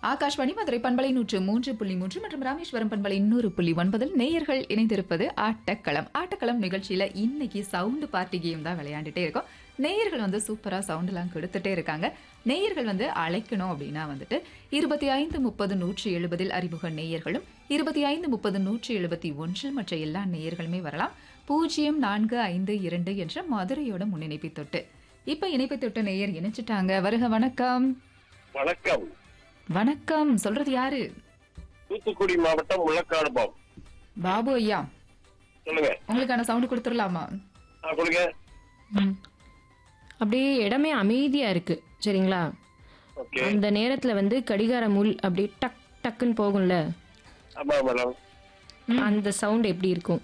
ஆகாஷ்வாணி மதுரை பண்பலை நூற்று மூன்று புள்ளி மூன்று மற்றும் ராமேஸ்வரம் பண்பலை நூறு புள்ளி ஒன்பதில் நேயர்கள் இணைந்திருப்பது ஆட்டக்களம் ஆட்டக்களம் நிகழ்ச்சியில இன்னைக்கு சவுண்டு பார்ட்டி கேம் தான் விளையாண்டுட்டே இருக்கோம் நேயர்கள் வந்து சூப்பரா சவுண்ட்லாம் கொடுத்துட்டே இருக்காங்க நேயர்கள் வந்து அழைக்கணும் அப்படின்னா வந்துட்டு இருபத்தி ஐந்து முப்பது நூற்றி எழுபதில் அறிமுக நேயர்களும் இருபத்தி ஐந்து முப்பது நூற்றி எழுபத்தி ஒன்றில் மற்ற எல்லா நேயர்களுமே வரலாம் பூஜ்ஜியம் நான்கு ஐந்து இரண்டு என்ற மதுரையோட முன்னிணைப்பை தொட்டு இப்ப இணைப்பை தொட்டு நேயர் இணைச்சிட்டாங்க வருக வணக்கம் வணக்கம் வணக்கம் சொல்றது யாரு தூத்துக்குடி மாவட்டம் முள்ளக்காடுபம் பாபு ஐயா சொல்லுங்க உங்களுக்கான சவுண்ட் கொடுத்துடலாமா ஆ, கொடுங்க ம். அப்படியே இடமே அமைதியா இருக்கு சரிங்களா ஓகே அந்த நேரத்துல வந்து கடிகார முள் அப்படியே டக் டக்குன்னு போகும்ல ஆமா மேடம் அந்த சவுண்ட் எப்படி இருக்கும்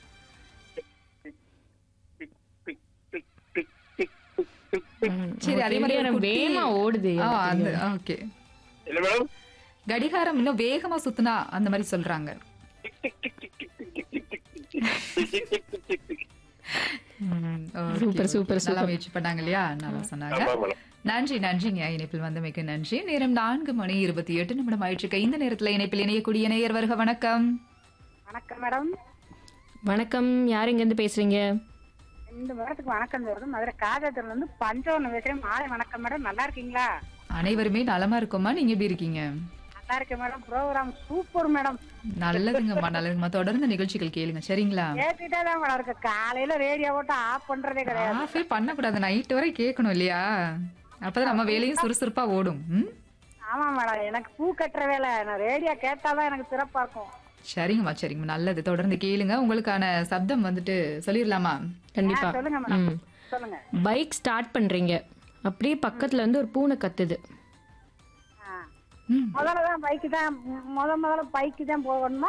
tick, tick, tick, tick, tick, tick, tick, tick. சரி அதே மாதிரி ஒரு கடிகாரம் குட்டி- வேகமா ஓடுது ஆ, எனக்கு அந்த தெரியும். ஓகே இல்ல மேடம் கடிகாரம் இன்னும் வேகமா சுத்துனா அந்த மாதிரி சொல்றாங்க tick, tick, tick, tick, tick, tick, tick, tick, tick, tick, tick, tick, tick, tick, tick, tick. Okay, Super, okay. super, நல்லா super. முயற்சி பண்ணாங்க இல்லையா நல்லா சொன்னாங்க ஆமா மேடம் நன்றி நன்றிங்க இணைப்பில் வந்தமைக்கு நன்றி நேரம் நான்கு மணி இருபத்தி எட்டு நிமிடம் ஆயிடுச்சு இந்த நேரத்துல இணைப்பில் இணையக்கூடிய நேயர் வருக வணக்கம் வணக்கம் மேடம் வணக்கம் யார் இங்க இருந்து பேசுறீங்க இந்த வாரத்துக்கு வணக்கம் சொல்றது மதுரை காஜாத்துல இருந்து பஞ்சவன் பேசுறேன் மாலை வணக்கம் மேடம் நல்லா இருக்கீங்களா அனைவருமே நலமா இருக்கோமா நீங்க எப்படி இருக்கீங்க நல்லா இருக்கேன் மேடம் ப்ரோக்ராம் சூப்பர் மேடம் நல்லதுங்கம்மா நல்லதுங்கம்மா தொடர்ந்து நிகழ்ச்சிகள் கேளுங்க சரிங்களா கேட்டுட்டே தான் மேடம் இருக்கு காலையில ரேடியோ போட்டு ஆஃப் பண்றதே கிடையாது ஆஃபே பண்ணக்கூடாது நைட் வரை கேட்கணும் இல்லையா அப்பதான் நம்ம வேலையும் சுறுசுறுப்பா ஓடும் ம்? ஆமா மேடம் எனக்கு பூ கட்டுற வேலை நான் ரேடியோ கேட்டாதான் எனக்கு சிறப்பா இருக்கும் சரிங்கம்மா சரிங்கம்மா நல்லது தொடர்ந்து கேளுங்க உங்களுக்கான சப்தம் வந்துட்டு சொல்லிடலாமா கண்டிப்பா ஆ, சொல்லுங்க மேடம் ம். சொல்லுங்க பைக் ஸ்டார்ட் பண்றீங்க அப்படியே பக்கத்துல வந்து ஒரு பூனை கத்துது ஆ. ம் முதல்ல தான் பைக்கு தான் முத முதல்ல பைக்கு தான் போகணுமா